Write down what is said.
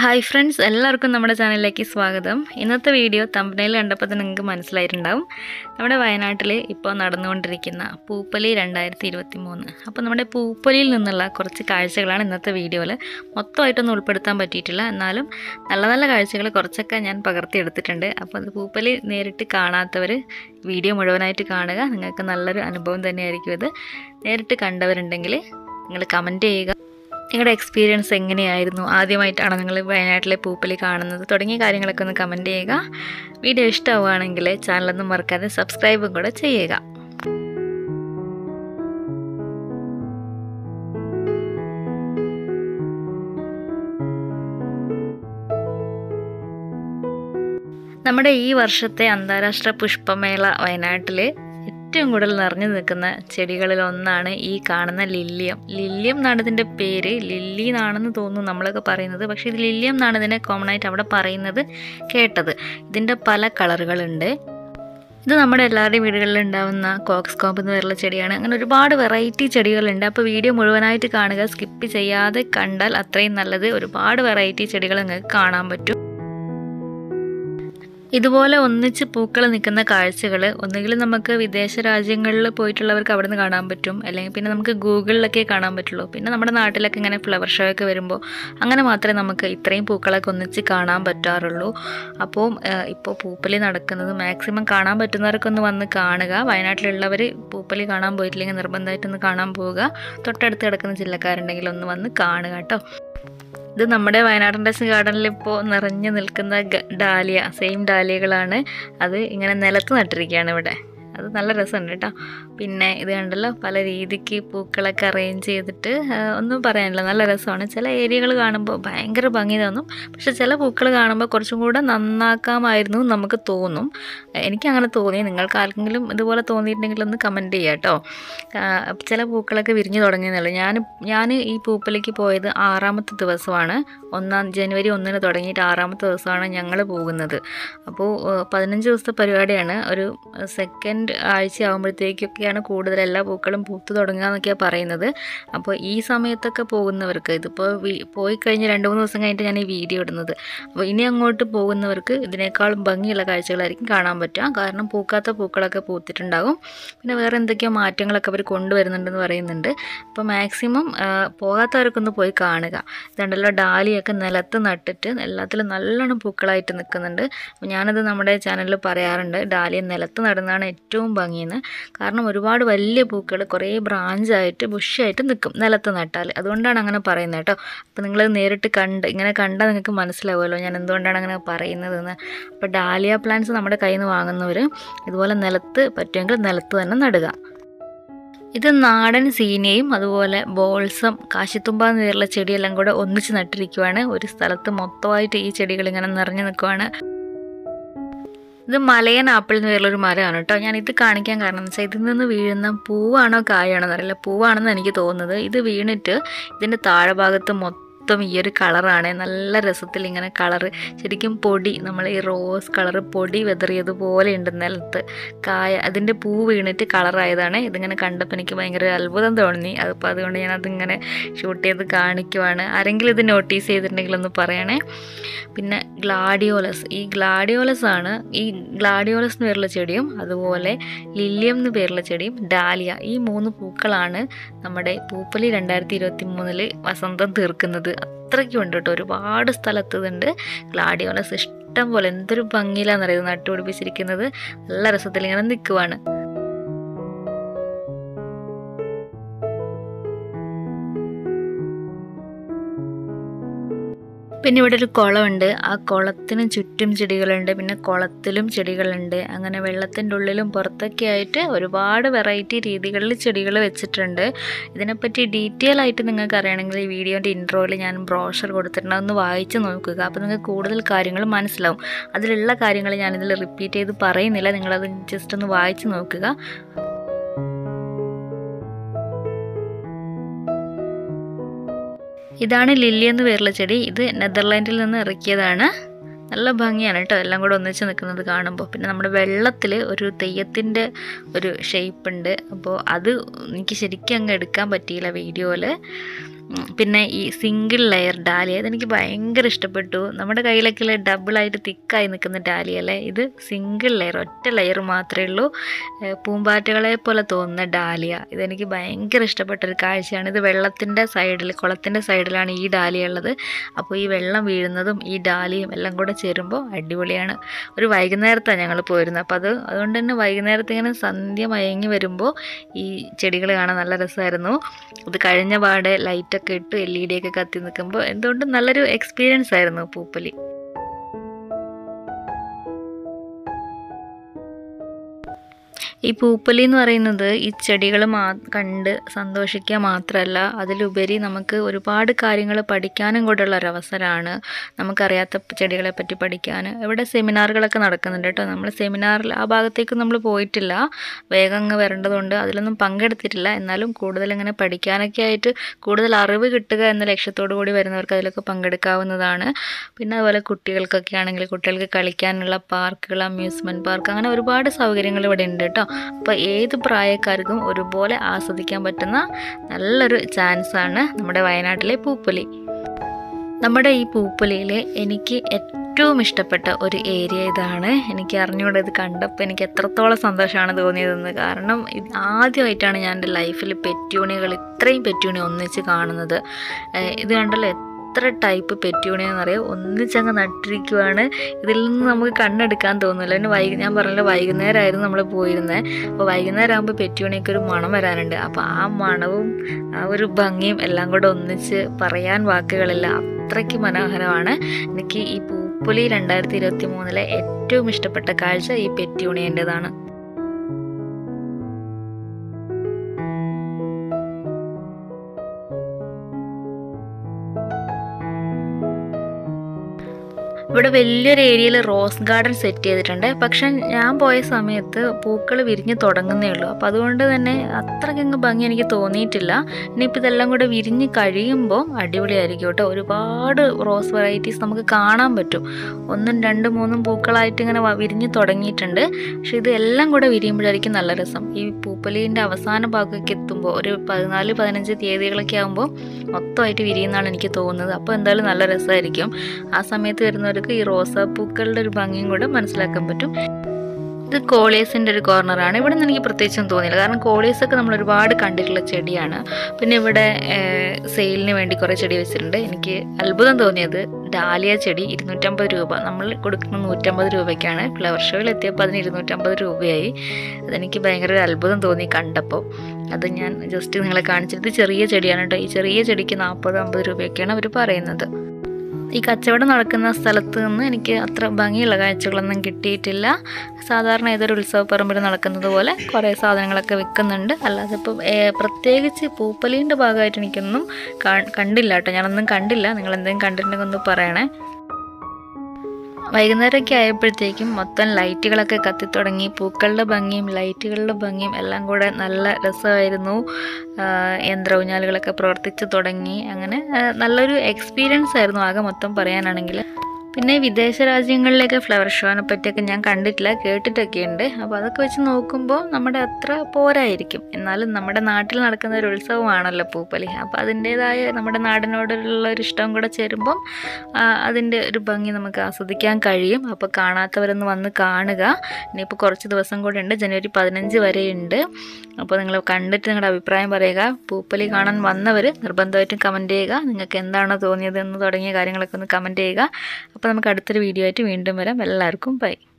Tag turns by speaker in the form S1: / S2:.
S1: hi friends എല്ലാവർക്കും നമ്മുടെ ചാനലിലേക്ക് സ്വാഗതം ഇന്നത്തെ വീഡിയോ തമ്പനയിൽ കണ്ടപ്പോൾ തന്നെ നിങ്ങൾക്ക് മനസ്സിലായിട്ടുണ്ടാവും നമ്മുടെ വയനാട്ടിൽ ഇപ്പോൾ നടന്നുകൊണ്ടിരിക്കുന്ന പൂപ്പലി രണ്ടായിരത്തി ഇരുപത്തി മൂന്ന് അപ്പോൾ നമ്മുടെ പൂപ്പലിയിൽ നിന്നുള്ള കുറച്ച് കാഴ്ചകളാണ് ഇന്നത്തെ വീഡിയോയിൽ മൊത്തമായിട്ടൊന്നും ഉൾപ്പെടുത്താൻ പറ്റിയിട്ടില്ല എന്നാലും നല്ല നല്ല കാഴ്ചകൾ കുറച്ചൊക്കെ ഞാൻ പകർത്തിയെടുത്തിട്ടുണ്ട് അപ്പോൾ അത് പൂപ്പലി നേരിട്ട് കാണാത്തവർ വീഡിയോ മുഴുവനായിട്ട് കാണുക നിങ്ങൾക്ക് നല്ലൊരു അനുഭവം തന്നെയായിരിക്കും ഇത് നേരിട്ട് കണ്ടവരുണ്ടെങ്കിൽ നിങ്ങൾ കമൻറ്റ് ചെയ്യുക നിങ്ങളുടെ എക്സ്പീരിയൻസ് എങ്ങനെയായിരുന്നു ആദ്യമായിട്ടാണോ നിങ്ങൾ വയനാട്ടിലെ പൂപ്പലി കാണുന്നത് തുടങ്ങിയ കാര്യങ്ങളൊക്കെ ഒന്ന് കമൻറ്റ് ചെയ്യുക വീഡിയോ ഇഷ്ടമാവുകയാണെങ്കിൽ ചാനലൊന്നും മറക്കാതെ സബ്സ്ക്രൈബും കൂടെ ചെയ്യുക നമ്മുടെ ഈ വർഷത്തെ അന്താരാഷ്ട്ര പുഷ്പമേള വയനാട്ടിൽ ഏറ്റവും കൂടുതൽ നിറഞ്ഞു നിൽക്കുന്ന ചെടികളിൽ ഒന്നാണ് ഈ കാണുന്ന ലില്ലിയം ലില്ലിയം എന്നാണ് ഇതിൻ്റെ പേര് ലില്ലി എന്നാണെന്ന് തോന്നുന്നു നമ്മളൊക്കെ പറയുന്നത് പക്ഷേ ഇത് ലില്ലിയം എന്നാണ് ഇതിനെ കോമൺ ആയിട്ട് അവിടെ പറയുന്നത് കേട്ടത് ഇതിൻ്റെ പല കളറുകളുണ്ട് ഇത് നമ്മുടെ എല്ലാവരുടെയും വീടുകളിൽ ഉണ്ടാവുന്ന കോക്സ് കോമ്പ് എന്ന് പറയുന്ന ചെടിയാണ് അങ്ങനെ ഒരുപാട് വെറൈറ്റി ചെടികളുണ്ട് അപ്പോൾ വീഡിയോ മുഴുവനായിട്ട് കാണുക സ്കിപ്പ് ചെയ്യാതെ കണ്ടാൽ അത്രയും നല്ലത് ഒരുപാട് വെറൈറ്റി ചെടികൾ നിങ്ങൾക്ക് കാണാൻ പറ്റും ഇതുപോലെ ഒന്നിച്ച് പൂക്കൾ നിൽക്കുന്ന കാഴ്ചകൾ ഒന്നുകിൽ നമുക്ക് വിദേശ രാജ്യങ്ങളിൽ പോയിട്ടുള്ളവർക്ക് അവിടെ നിന്ന് കാണാൻ പറ്റും അല്ലെങ്കിൽ പിന്നെ നമുക്ക് ഗൂഗിളിലൊക്കെ കാണാൻ പറ്റുള്ളൂ പിന്നെ നമ്മുടെ നാട്ടിലൊക്കെ ഇങ്ങനെ ഫ്ലവർ ഷോ ഒക്കെ വരുമ്പോൾ അങ്ങനെ മാത്രമേ നമുക്ക് ഇത്രയും പൂക്കളൊക്കെ ഒന്നിച്ച് കാണാൻ പറ്റാറുള്ളൂ അപ്പോൾ ഇപ്പോൾ പൂപ്പലി നടക്കുന്നത് മാക്സിമം കാണാൻ പറ്റുന്നവർക്കൊന്ന് വന്ന് കാണുക വയനാട്ടിലുള്ളവർ പൂപ്പലി കാണാൻ പോയിട്ടില്ലെങ്കിൽ നിർബന്ധമായിട്ടൊന്ന് കാണാൻ പോവുക തൊട്ടടുത്ത് കിടക്കുന്ന ജില്ലക്കാരുണ്ടെങ്കിൽ ഒന്ന് വന്ന് കാണുക കേട്ടോ ഇത് നമ്മുടെ വയനാടൻ ഡസ് ഗാർഡനിൽ ഇപ്പോൾ നിറഞ്ഞു നിൽക്കുന്ന ഡാലിയ സെയിം ഡാലിയകളാണ് അത് ഇങ്ങനെ നിലത്ത് നട്ടിരിക്കുകയാണ് ഇവിടെ അത് നല്ല രസമുണ്ട് കേട്ടോ പിന്നെ ഇത് കണ്ടല്ലോ പല രീതിക്ക് പൂക്കളൊക്കെ അറേഞ്ച് ചെയ്തിട്ട് ഒന്നും പറയാനില്ല നല്ല രസമാണ് ചില ഏരിയകൾ കാണുമ്പോൾ ഭയങ്കര ഭംഗി തോന്നും പക്ഷെ ചില പൂക്കൾ കാണുമ്പോൾ കുറച്ചും കൂടെ നന്നാക്കാമായിരുന്നു നമുക്ക് തോന്നും എനിക്ക് അങ്ങനെ തോന്നി നിങ്ങൾക്ക് ആർക്കെങ്കിലും ഇതുപോലെ തോന്നിയിട്ടുണ്ടെങ്കിൽ ഒന്ന് കമൻറ്റ് ചെയ്യുക കേട്ടോ ചില പൂക്കളൊക്കെ വിരിഞ്ഞു തുടങ്ങിയെന്നുള്ളൂ ഞാൻ ഞാൻ ഈ പൂപ്പലേക്ക് പോയത് ആറാമത്തെ ദിവസമാണ് ഒന്നാം ജനുവരി ഒന്നിന് തുടങ്ങിയിട്ട് ആറാമത്തെ ദിവസമാണ് ഞങ്ങൾ പോകുന്നത് അപ്പോൾ പതിനഞ്ച് ദിവസത്തെ പരിപാടിയാണ് ഒരു സെക്കൻഡ് ആഴ്ച ആകുമ്പോഴത്തേക്കൊക്കെയാണ് കൂടുതൽ എല്ലാ പൂക്കളും പൂത്ത് തുടങ്ങുക എന്നൊക്കെയാണ് പറയുന്നത് അപ്പോൾ ഈ സമയത്തൊക്കെ പോകുന്നവർക്ക് ഇതിപ്പോൾ പോയി കഴിഞ്ഞ് രണ്ട് മൂന്ന് ദിവസം കഴിഞ്ഞിട്ട് ഞാൻ ഈ വീഡിയോ ഇടുന്നത് അപ്പോൾ ഇനി അങ്ങോട്ട് പോകുന്നവർക്ക് ഇതിനേക്കാളും ഭംഗിയുള്ള കാഴ്ചകളായിരിക്കും കാണാൻ പറ്റുക കാരണം പൂക്കാത്ത പൂക്കളൊക്കെ പൂത്തിട്ടുണ്ടാകും പിന്നെ വേറെ എന്തൊക്കെയോ മാറ്റങ്ങളൊക്കെ അവർ കൊണ്ടുവരുന്നുണ്ടെന്ന് പറയുന്നുണ്ട് അപ്പോൾ മാക്സിമം പോകാത്തവർക്കൊന്ന് പോയി കാണുക ഇതുണ്ടല്ലോ ഡാലിയൊക്കെ നിലത്ത് നട്ടിട്ട് എല്ലാത്തിലും നല്ലോണം പൂക്കളായിട്ട് നിൽക്കുന്നുണ്ട് അപ്പോൾ ഞാനത് നമ്മുടെ ചാനലിൽ പറയാറുണ്ട് ഡാലിയ നിലത്ത് നടുന്നതാണ് ഏറ്റവും ഭംഗിയെന്ന് കാരണം ഒരുപാട് വലിയ പൂക്കൾ കുറേ ബ്രാഞ്ചായിട്ട് ബുഷായിട്ട് നിൽക്കും നിലത്ത് നട്ടാൽ അതുകൊണ്ടാണ് അങ്ങനെ പറയുന്നത് കേട്ടോ അപ്പോൾ നിങ്ങൾ നേരിട്ട് കണ്ട് ഇങ്ങനെ കണ്ടാൽ നിങ്ങൾക്ക് മനസ്സിലാവുമല്ലോ ഞാൻ എന്തുകൊണ്ടാണ് അങ്ങനെ പറയുന്നതെന്ന് അപ്പോൾ ഡാലിയ പ്ലാന്റ്സ് നമ്മുടെ കയ്യിൽ നിന്ന് വാങ്ങുന്നവർ ഇതുപോലെ നിലത്ത് പറ്റുമെങ്കിൽ നിലത്ത് തന്നെ നടുക ഇത് നാടൻ സീനയും അതുപോലെ ബോൾസം കാശിത്തുമ്പ എന്ന് പേരുള്ള ചെടിയെല്ലാം കൂടെ ഒന്നിച്ച് നട്ടിരിക്കുവാണ് ഒരു സ്ഥലത്ത് മൊത്തമായിട്ട് ഈ ചെടികൾ ഇങ്ങനെ നിറഞ്ഞു നിൽക്കുവാണ് ഇത് മലയൻ ആപ്പിൾ എന്ന് പേരുള്ളൊരു മരമാണ് കേട്ടോ ഞാൻ ഇത് കാണിക്കാൻ കാരണം എന്ന് വെച്ചാൽ ഇതിൽ നിന്ന് വീഴുന്ന പൂവാണോ കായാണോ എന്നറിയില്ല പൂവാണെന്ന് എനിക്ക് തോന്നുന്നത് ഇത് വീണിട്ട് ഇതിൻ്റെ താഴെ ഭാഗത്ത് മൊത്തം മൊത്തം ഈ ഒരു കളറാണ് നല്ല രസത്തിൽ ഇങ്ങനെ കളറ് ശരിക്കും പൊടി നമ്മൾ ഈ റോസ് കളറ് പൊടി വെതറിയതുപോലെ ഉണ്ട് നിലത്ത് കായ അതിൻ്റെ പൂ വീണിട്ട് കളറായതാണ് ഇതിങ്ങനെ കണ്ടപ്പോൾ എനിക്ക് ഭയങ്കര അത്ഭുതം തോന്നി അതിപ്പോൾ അതുകൊണ്ട് ഞാൻ അതിങ്ങനെ ഷൂട്ട് ചെയ്ത് കാണിക്കുവാണ് ആരെങ്കിലും ഇത് നോട്ടീസ് ചെയ്തിട്ടുണ്ടെങ്കിൽ ഒന്ന് പറയണേ പിന്നെ ഗ്ലാഡിയോലസ് ഈ ഗ്ലാഡിയോലസ് ആണ് ഈ ഗ്ലാഡിയോലസ് എന്ന് പേരുള്ള ചെടിയും അതുപോലെ ലില്ലിയം എന്ന് പേരുള്ള ചെടിയും ഡാലിയ ഈ മൂന്ന് പൂക്കളാണ് നമ്മുടെ പൂപ്പലി രണ്ടായിരത്തി ഇരുപത്തി മൂന്നിൽ വസന്തം തീർക്കുന്നത് അത്രയ്ക്കും ഉണ്ട് കേട്ടോ ഒരുപാട് സ്ഥലത്ത് ഇതുണ്ട് ഗ്ലാഡിയോലസ് ഇഷ്ടം പോലെ എന്തൊരു ഭംഗിയിലാണെന്നറിയത് നട്ടുപിടിപ്പിച്ചിരിക്കുന്നത് നല്ല രസത്തിൽ ഇങ്ങനെ നിൽക്കുവാണ് പിന്നെ ഇവിടെ ഒരു കുളമുണ്ട് ആ കുളത്തിന് ചുറ്റും ചെടികളുണ്ട് പിന്നെ കുളത്തിലും ചെടികളുണ്ട് അങ്ങനെ വെള്ളത്തിൻ്റെ ഉള്ളിലും പുറത്തൊക്കെ ആയിട്ട് ഒരുപാട് വെറൈറ്റി രീതികളിൽ ചെടികൾ വെച്ചിട്ടുണ്ട് ഇതിനെപ്പറ്റി ഡീറ്റെയിൽ ആയിട്ട് നിങ്ങൾക്ക് അറിയണമെങ്കിൽ ഈ വീഡിയോൻ്റെ ഇൻട്രോയിൽ ഞാൻ ബ്രോഷർ കൊടുത്തിട്ടുണ്ട് അതൊന്ന് വായിച്ച് നോക്കുക അപ്പോൾ നിങ്ങൾക്ക് കൂടുതൽ കാര്യങ്ങൾ മനസ്സിലാവും അതിലുള്ള കാര്യങ്ങൾ ഞാനിതിൽ റിപ്പീറ്റ് ചെയ്ത് പറയുന്നില്ല നിങ്ങളത് ജസ്റ്റ് ഒന്ന് വായിച്ച് നോക്കുക ഇതാണ് ലില്ലി എന്ന് പേരുള്ള ചെടി ഇത് നെതർലാൻഡിൽ നിന്ന് ഇറക്കിയതാണ് നല്ല ഭംഗിയാണ് കേട്ടോ എല്ലാം കൂടെ ഒന്നിച്ച് നിൽക്കുന്നത് കാണുമ്പോൾ പിന്നെ നമ്മുടെ വെള്ളത്തിൽ ഒരു തെയ്യത്തിൻ്റെ ഒരു ഷേപ്പ് ഉണ്ട് അപ്പോൾ അത് എനിക്ക് ശരിക്കും അങ്ങ് എടുക്കാൻ പറ്റിയില്ല വീഡിയോയിൽ ഉം, പിന്നെ ഈ സിംഗിൾ ലെയർ ഡാലിയ ഇതെനിക്ക് ഭയങ്കര ഇഷ്ടപ്പെട്ടു നമ്മുടെ കയ്യിലൊക്കെ ഡബിളായിട്ട് തിക്കായി നിൽക്കുന്ന ഡാലിയ അല്ലേ ഇത് സിംഗിൾ ലെയർ ഒറ്റ ലെയർ മാത്രമേ ഉള്ളൂ ഏഹ് പൂമ്പാറ്റകളെ പോലെ തോന്നുന്ന ഡാലിയ ഇതെനിക്ക് ഭയങ്കര ഇഷ്ടപ്പെട്ട ഒരു കാഴ്ചയാണ് ഇത് വെള്ളത്തിൻ്റെ സൈഡിൽ കുളത്തിൻ്റെ സൈഡിലാണ് ഈ ഡാലിയ ഉള്ളത് അപ്പോൾ ഈ വെള്ളം വീഴുന്നതും ഈ ഡാലിയും എല്ലാം കൂടെ ചേരുമ്പോൾ അടിപൊളിയാണ് ഒരു വൈകുന്നേരത്താണ് ഞങ്ങൾ പോയിരുന്നത് അപ്പോൾ അത് അതുകൊണ്ട് തന്നെ വൈകുന്നേരത്ത് ഇങ്ങനെ സന്ധ്യ മയങ്ങി വരുമ്പോൾ ഈ ചെടികൾ കാണാൻ നല്ല രസമായിരുന്നു ഇത് കഴിഞ്ഞ പാടെ ലൈറ്റൊക്കെ ഇട്ട് എൽ ഇ ഡി ഒക്കെ കത്തി നിൽക്കുമ്പോൾ എന്തുകൊണ്ടും നല്ലൊരു എക്സ്പീരിയൻസ് ആയിരുന്നു പൂപ്പലി ഈ പൂപ്പലി എന്ന് പറയുന്നത് ഈ ചെടികൾ മാ കണ്ട് സന്തോഷിക്കുക മാത്രമല്ല അതിലുപരി നമുക്ക് ഒരുപാട് കാര്യങ്ങൾ പഠിക്കാനും കൂടെയുള്ള ഒരു അവസരമാണ് നമുക്കറിയാത്ത ചെടികളെ പറ്റി പഠിക്കാൻ ഇവിടെ സെമിനാറുകളൊക്കെ നടക്കുന്നുണ്ട് കേട്ടോ നമ്മൾ സെമിനാറിൽ ആ ഭാഗത്തേക്ക് നമ്മൾ പോയിട്ടില്ല വേഗം അങ്ങ് വരേണ്ടതുകൊണ്ട് അതിലൊന്നും പങ്കെടുത്തിട്ടില്ല എന്നാലും കൂടുതൽ ഇങ്ങനെ പഠിക്കാനൊക്കെ ആയിട്ട് കൂടുതൽ അറിവ് കിട്ടുക എന്ന ലക്ഷ്യത്തോടു കൂടി വരുന്നവർക്ക് അതിലൊക്കെ പങ്കെടുക്കാവുന്നതാണ് പിന്നെ അതുപോലെ കുട്ടികൾക്കൊക്കെ ആണെങ്കിൽ കുട്ടികൾക്ക് കളിക്കാനുള്ള പാർക്കുകൾ അമ്യൂസ്മെൻറ്റ് പാർക്ക് അങ്ങനെ ഒരുപാട് സൗകര്യങ്ങൾ ഇവിടെ ഉണ്ട് കേട്ടോ അപ്പോൾ ഏത് പ്രായക്കാർക്കും ഒരുപോലെ ആസ്വദിക്കാൻ പറ്റുന്ന നല്ലൊരു ചാൻസാണ് നമ്മുടെ വയനാട്ടിലെ പൂപ്പൊലി നമ്മുടെ ഈ പൂപ്പൊലിയിൽ എനിക്ക് ഏറ്റവും ഇഷ്ടപ്പെട്ട ഒരു ഏരിയ ഇതാണ് എനിക്ക് അറിഞ്ഞുകൂടെ ഇത് കണ്ടപ്പോൾ എനിക്ക് എത്രത്തോളം സന്തോഷമാണ് തോന്നിയതെന്ന് കാരണം ഇത് ആദ്യമായിട്ടാണ് ഞാൻ എൻ്റെ ലൈഫിൽ പെറ്റ്യൂണികൾ ഇത്രയും പെറ്റ്യൂണി ഒന്നിച്ച് കാണുന്നത് ഏഹ് ഇത് കണ്ടല്ലോ എത്ര ടൈപ്പ് പെറ്റ്യൂണിയെന്ന് അറിയാം ഒന്നിച്ചങ്ങ് നട്ടിരിക്കുവാണ് ഇതിൽ നിന്ന് നമുക്ക് കണ്ണെടുക്കാൻ തോന്നില്ല പിന്നെ വൈകി ഞാൻ പറഞ്ഞല്ലോ വൈകുന്നേരമായിരുന്നു നമ്മൾ പോയിരുന്നത് അപ്പോൾ വൈകുന്നേരം ആകുമ്പോൾ പെറ്റ്യൂണിയൊക്കെ ഒരു മണം വരാനുണ്ട് അപ്പോൾ ആ മണവും ആ ഒരു ഭംഗിയും എല്ലാം കൂടെ ഒന്നിച്ച് പറയാൻ വാക്കുകളില്ല അത്രയ്ക്ക് മനോഹരമാണ് എനിക്ക് ഈ പൂപ്പൊലി രണ്ടായിരത്തി ഇരുപത്തി മൂന്നിലെ ഏറ്റവും ഇഷ്ടപ്പെട്ട കാഴ്ച ഈ പെറ്റ്യൂണിയൻ്റെതാണ് ഇവിടെ വലിയൊരു ഏരിയയിൽ റോസ് ഗാർഡൻ സെറ്റ് ചെയ്തിട്ടുണ്ട് പക്ഷെ ഞാൻ പോയ സമയത്ത് പൂക്കൾ വിരിഞ്ഞ് തുടങ്ങുന്നേ ഉള്ളൂ അപ്പോൾ അതുകൊണ്ട് തന്നെ അത്രയ്ക്കങ്ങ് ഭംഗി എനിക്ക് തോന്നിയിട്ടില്ല ഇനിയിപ്പോൾ ഇതെല്ലാം കൂടെ വിരിഞ്ഞ് കഴിയുമ്പോൾ അടിപൊളിയായിരിക്കും കേട്ടോ ഒരുപാട് റോസ് വെറൈറ്റീസ് നമുക്ക് കാണാൻ പറ്റും ഒന്നും രണ്ടും മൂന്നും പൂക്കളായിട്ട് ഇങ്ങനെ വ- വിരിഞ്ഞ് തുടങ്ങിയിട്ടുണ്ട് പക്ഷെ ഇത് എല്ലാം കൂടെ വിരിയുമ്പോഴായിരിക്കും നല്ല രസം ഈ പൂപ്പലീൻ്റെ അവസാന ഭാഗമൊക്കെ എത്തുമ്പോൾ ഒരു പതിനാല് പതിനഞ്ച് തീയതികളൊക്കെ ആകുമ്പോൾ മൊത്തമായിട്ട് വിരിയുന്നതാണ് എനിക്ക് തോന്നുന്നത് അപ്പോൾ എന്തായാലും നല്ല രസമായിരിക്കും ആ സമയത്ത് വരുന്നവർക്ക് ഈ റോസാപ്പൂക്കളുടെ ഒരു ഭംഗിയും കൂടെ മനസ്സിലാക്കാൻ പറ്റും ഇത് കോളേസിൻ്റെ ഒരു കോർണറാണ് ഇവിടെ നിന്ന് എനിക്ക് പ്രത്യേകിച്ചൊന്നും തോന്നിയില്ല കാരണം കോളേസൊക്കെ നമ്മൾ ഒരുപാട് കണ്ടിട്ടുള്ള ചെടിയാണ് പിന്നെ ഇവിടെ സെയിലിന് വേണ്ടി കുറേ ചെടി വെച്ചിട്ടുണ്ട് എനിക്ക് അത്ഭുതം തോന്നിയത് ഡാലിയ ചെടി ഇരുന്നൂറ്റമ്പത് രൂപ നമ്മൾ കൊടുക്കുന്ന നൂറ്റമ്പത് രൂപയ്ക്കാണ് ഫ്ലവർ ഷോയിൽ എത്തിയപ്പോൾ അതിന് ഇരുന്നൂറ്റമ്പത് രൂപയായി അതെനിക്ക് ഭയങ്കര ഒരു അത്ഭുതം തോന്നി കണ്ടപ്പോൾ അത് ഞാൻ ജസ്റ്റ് നിങ്ങളെ കാണിച്ചിട്ട് ഇത് ചെറിയ ചെടിയാണ് കേട്ടോ ഈ ചെറിയ ചെടിക്ക് നാൽപ്പത് അമ്പത് രൂപയൊക്കെയാണ് അവർ പറയുന്നത് ഈ കച്ചവടം നടക്കുന്ന സ്ഥലത്ത് നിന്ന് എനിക്ക് അത്ര ഭംഗിയുള്ള കാഴ്ചകളൊന്നും കിട്ടിയിട്ടില്ല സാധാരണ ഏതൊരു ഉത്സവ പറമ്പിൽ നടക്കുന്നത് പോലെ കുറേ സാധനങ്ങളൊക്കെ വിൽക്കുന്നുണ്ട് അല്ലാതെ ഇപ്പോൾ പ്രത്യേകിച്ച് പൂപ്പലീൻ്റെ ഭാഗമായിട്ട് എനിക്കൊന്നും കാ- കണ്ടില്ല കേട്ടോ ഞാനൊന്നും കണ്ടില്ല നിങ്ങൾ എന്തെങ്കിലും കണ്ടിട്ടുണ്ടെങ്കിൽ ഒന്ന് പറയണേ വൈകുന്നേരമൊക്കെ ആയപ്പോഴത്തേക്കും മൊത്തം ലൈറ്റുകളൊക്കെ കത്തിത്തുടങ്ങി പൂക്കളുടെ ഭംഗിയും ലൈറ്റുകളുടെ ഭംഗിയും എല്ലാം കൂടെ നല്ല രസമായിരുന്നു ആഹ് യന്ത്രഊഞ്ഞാലുകളൊക്കെ പ്രവർത്തിച്ചു തുടങ്ങി അങ്ങനെ ആഹ് നല്ലൊരു എക്സ്പീരിയൻസ് ആയിരുന്നു ആകെ മൊത്തം പറയാനാണെങ്കിൽ പിന്നെ വിദേശ രാജ്യങ്ങളിലേക്ക് ഫ്ലവർ ഷോനെ പറ്റിയൊക്കെ ഞാൻ കണ്ടിട്ടില്ല കേട്ടിട്ടൊക്കെ ഉണ്ട് അപ്പോൾ അതൊക്കെ വെച്ച് നോക്കുമ്പോൾ നമ്മുടെ അത്ര പോരായിരിക്കും എന്നാലും നമ്മുടെ നാട്ടിൽ നടക്കുന്ന ഒരു ഉത്സവമാണല്ലോ പൂപ്പലി അപ്പോൾ അതിൻ്റേതായ നമ്മുടെ നാടിനോടുള്ള ഒരു ഇഷ്ടം കൂടെ ചേരുമ്പം ആ, അതിൻ്റെ ഒരു ഭംഗി നമുക്ക് ആസ്വദിക്കാൻ കഴിയും അപ്പോൾ കാണാത്തവരൊന്ന് വന്ന് കാണുക ഇനിയിപ്പോൾ കുറച്ച് ദിവസം കൂടെ ഉണ്ട് ജനുവരി പതിനഞ്ച് വരെ ഉണ്ട് അപ്പോൾ നിങ്ങൾ കണ്ടിട്ട് നിങ്ങളുടെ അഭിപ്രായം പറയുക പൂപ്പലി കാണാൻ വന്നവർ നിർബന്ധമായിട്ടും കമൻറ്റ് ചെയ്യുക നിങ്ങൾക്ക് എന്താണോ തോന്നിയത് എന്ന് തുടങ്ങിയ കാര്യങ്ങളൊക്കെ ഒന്ന് കമൻറ്റ് ചെയ്യുക അപ്പോൾ നമുക്ക് അടുത്തൊരു വീഡിയോ ആയിട്ട് വീണ്ടും വരാം എല്ലാവർക്കും ബൈ